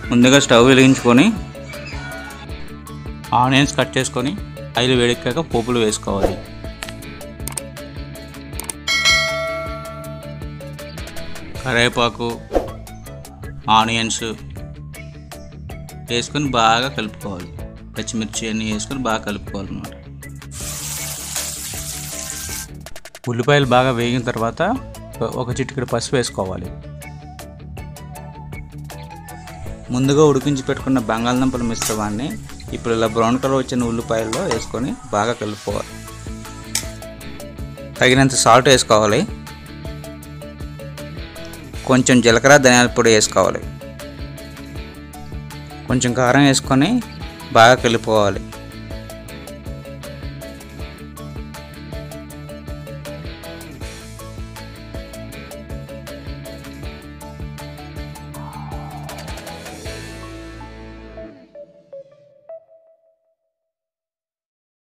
ముందుగా స్టవ్ వెలిగించుకొని onions cut చేసుకొని ఆయిల్ వేడెక్కాక పోపులు వేసుకోవాలి కరివేపాకు ఆనియన్స్ వేసుకొని బాగా కలుపుకోవాలి పచ్చిమిర్చి అన్నీ వేసుకొని బాగా కలుపుకోవాలి అన్నమాట ఉల్లిపాయలు బాగా వేగిన తర్వాత ఒక చిటికెడు పసుపు వేసుకోవాలి ముందుగా ఉడికించి పెట్టుకున్న బంగాళదుంపల మిశ్రమాన్ని ఇప్పుడు ఇలా బ్రౌన్ కలర్ వచ్చిన ఉల్లిపాయల్లో వేసుకొని బాగా కలుపుకోవాలి తగినంత సాల్ట్ వేసుకోవాలి కొంచెం జీలకర్ర ధనియాల పొడి వేసుకోవాలి కొంచెం కారం వేసుకొని బాగా కలుపుకోవాలి